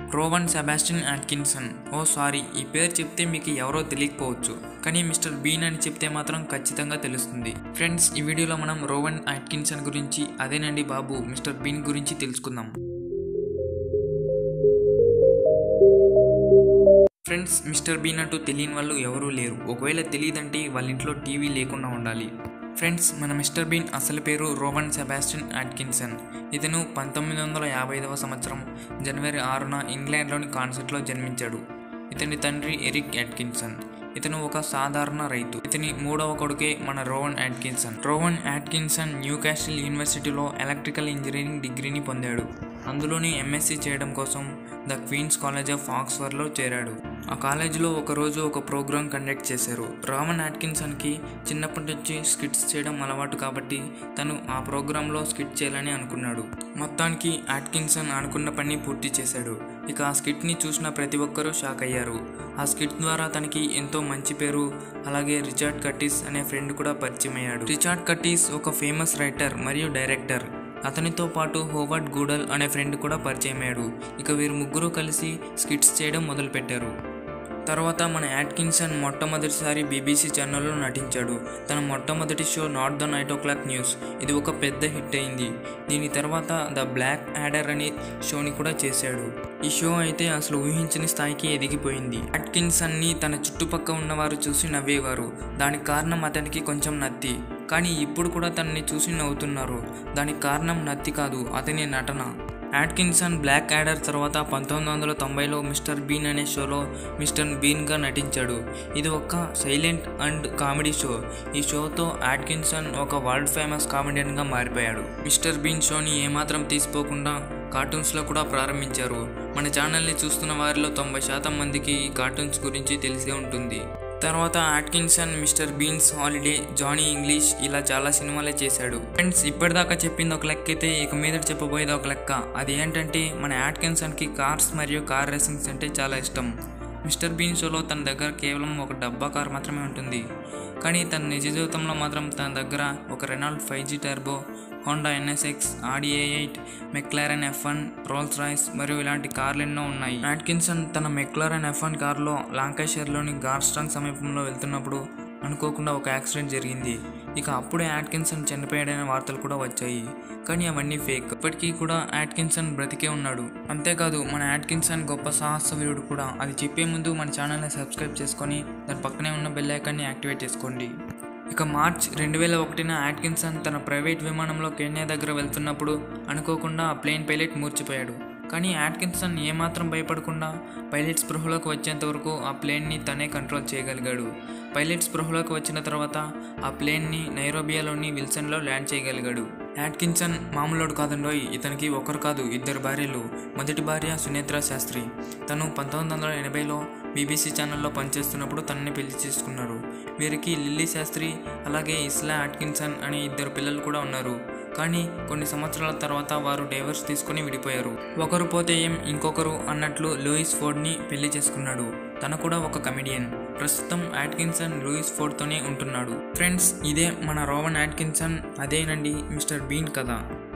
Rowan Sebastian Atkinson oh sorry ఈ పేరు చెప్తే మీకు ఎవరో తెలియకపోవచ్చు కానీ మిస్టర్ బీన్ అని చెప్తే మాత్రం ఖచ్చితంగా తెలుస్తుంది ఫ్రెండ్స్ ఈ వీడియోలో మనం రోవన్ అట్కిన్సన్ గురించి అదేనండి బాబు మిస్టర్ బీన్ గురించి తెలుసుకుందాం ఫ్రెండ్స్ మిస్టర్ బీన్ అంటూ తెలియని వాళ్ళు ఎవరూ లేరు ఒకవేళ తెలియదంటే వాళ్ళ ఇంట్లో టీవీ లేకుండా ఉండాలి ఫ్రెండ్స్ మన మిస్టర్ బీన్ అసలు పేరు రోవన్ సెబాస్టిన్ అట్కిన్సన్ ఇతను పంతొమ్మిది వందల యాభై ఐదవ సంవత్సరం జనవరి ఆరున ఇంగ్లాండ్లోని కాన్సెర్ట్లో జన్మించాడు ఇతని తండ్రి ఎరిక్ అట్కిన్సన్ ఇతను ఒక సాధారణ రైతు ఇతని మూడవ కొడుకే మన Rowan Atkinson Rowan Atkinson Newcastle యూనివర్సిటీలో ఎలక్ట్రికల్ ఇంజనీరింగ్ డిగ్రీని పొందాడు అందులోని ఎంఎస్సీ చేయడం కోసం ద క్వీన్స్ కాలేజ్ ఆఫ్ ఆక్స్ఫర్డ్లో చేరాడు ఆ కాలేజీలో ఒకరోజు ఒక ప్రోగ్రాం కండక్ట్ చేశారు రామన్ అట్కిన్సన్కి చిన్నప్పటి నుంచి స్కిట్స్ చేయడం అలవాటు కాబట్టి తను ఆ ప్రోగ్రాంలో స్కిట్ చేయాలని అనుకున్నాడు మొత్తానికి అట్కిన్సన్ అనుకున్న పని పూర్తి చేశాడు ఇక ఆ స్కిట్ని చూసిన ప్రతి ఒక్కరూ షాక్ అయ్యారు ఆ స్కిట్ ద్వారా తనకి ఎంతో మంచి పేరు అలాగే రిచార్డ్ కట్టిస్ అనే ఫ్రెండ్ కూడా పరిచయం అయ్యాడు రిచార్డ్ కట్టిస్ ఒక ఫేమస్ రైటర్ మరియు డైరెక్టర్ అతనితో పాటు హోవర్డ్ గూడల్ అనే ఫ్రెండ్ కూడా పరిచయం అయ్యాడు ఇక వీరు ముగ్గురు కలిసి స్కిట్స్ చేయడం మొదలుపెట్టారు తర్వాత మన యాట్కిన్సన్ మొట్టమొదటిసారి బీబీసీ ఛానల్లో నటించాడు తన మొట్టమొదటి show not the night o'clock news ఇది ఒక పెద్ద హిట్ అయింది దీని తర్వాత ద బ్లాక్ యాడర్ అనే షోని కూడా చేశాడు ఈ షో అయితే అసలు ఊహించని స్థాయికి ఎదిగిపోయింది యాట్కిన్సన్ని తన చుట్టుపక్క ఉన్నవారు చూసి నవ్వేవారు దానికి కారణం అతనికి కొంచెం నత్తి కానీ ఇప్పుడు కూడా తనని చూసి నవ్వుతున్నారు దానికి కారణం నత్తి కాదు అతని నటన యాట్కిన్సన్ బ్లాక్ యాడర్ తర్వాత పంతొమ్మిది వందల తొంభైలో మిస్టర్ బీన్ అనే షోలో మిస్టర్ బీన్గా నటించాడు ఇది ఒక సైలెంట్ అండ్ కామెడీ షో ఈ షోతో యాట్కిన్సన్ ఒక వరల్డ్ ఫేమస్ కామెడియన్గా మారిపోయాడు మిస్టర్ బీన్ షోని ఏమాత్రం తీసిపోకుండా కార్టూన్స్లో కూడా ప్రారంభించారు మన ఛానల్ని చూస్తున్న వారిలో తొంభై శాతం మందికి ఈ కార్టూన్స్ గురించి తెలిసే ఉంటుంది తర్వాత Atkinson mister Bean's holiday Johnny English ఇలా చాలా సినిమాలే చేశాడు ఫ్రెండ్స్ ఇప్పటిదాకా చెప్పింది ఒక లెక్క అయితే ఇక మీద చెప్పబోయేది ఒక లెక్క అది ఏంటంటే మన యాట్కిన్సన్కి కార్స్ మరియు కార్ రేసింగ్స్ అంటే చాలా ఇష్టం మిస్టర్ బీన్ షోలో తన దగ్గర కేవలం ఒక డబ్బా కార్ మాత్రమే ఉంటుంది కానీ తన నిజ జీవితంలో మాత్రం తన దగ్గర ఒక Renault five G turbo Honda NSX Audi A eight McLaren F one Rolls Royce మరియు ఇలాంటి కార్లు ఎన్నో ఉన్నాయి నాట్కిన్సన్ తన మెక్లారెన్ ఎఫ్ వన్ కార్లో లాంకాషైర్లోని గార్స్టాంగ్ సమీపంలో వెళ్తున్నప్పుడు అనుకోకుండా ఒక యాక్సిడెంట్ జరిగింది ఇక అప్పుడే యాట్కిన్సన్ చనిపోయాడనే వార్తలు కూడా వచ్చాయి కానీ అవన్నీ ఫేక్ ఇప్పటికీ కూడా యాట్కిన్సన్ బ్రతికే ఉన్నాడు అంతేకాదు మన యాట్కిన్సన్ గొప్ప సాహసవీరుడు కూడా అది చెప్పే ముందు మన ఛానల్ని సబ్స్క్రైబ్ చేసుకొని దాని పక్కనే ఉన్న బెల్ ఐకాన్ని యాక్టివేట్ చేసుకోండి ఇక మార్చ్ రెండు వేల ఒకటిన యాట్కిన్సన్ తన ప్రైవేట్ విమానంలో కెన్యా దగ్గర వెళ్తున్నప్పుడు అనుకోకుండా ఆ ప్లేన్ పైలట్ మూర్చిపోయాడు కానీ యాట్కిన్సన్ ఏమాత్రం భయపడకుండా పైలట్ స్పృహలోకి వచ్చేంత వరకు ఆ ప్లేన్ని తనే కంట్రోల్ చేయగలిగాడు పైలట్ స్పృహలోకి వచ్చిన తర్వాత ఆ ప్లేన్ని నైరోబియాలోని విల్సన్లో ల్యాండ్ చేయగలిగాడు యాట్కిన్సన్ మామూలుడు కాదండోయ్ ఇతనికి ఒకరు కాదు ఇద్దరు భార్యలు మొదటి భార్య సునేత్ర శాస్త్రి తను పంతొమ్మిది వందల ఎనభైలో బీబీసీ ఛానల్లో పనిచేస్తున్నప్పుడు తనని పెళ్లి చేసుకున్నారు వీరికి లిల్లీ శాస్త్రి అలాగే ఇస్లా అట్కిన్సన్ అనే ఇద్దరు పిల్లలు కూడా ఉన్నారు కానీ కొన్ని సంవత్సరాల తర్వాత వారు డైవర్స్ తీసుకుని విడిపోయారు ఒకరు పోతే ఏం ఇంకొకరు అన్నట్లు లూయిస్ ఫోర్డ్ని పెళ్లి చేసుకున్నాడు తను కూడా ఒక కమెడియన్ ప్రస్తుతం యాట్కిన్సన్ లూయిస్ ఫోర్డ్తోనే ఉంటున్నాడు ఫ్రెండ్స్ ఇదే మన రోవన్ యాట్కిన్సన్ అదేనండి మిస్టర్ బీన్ కథ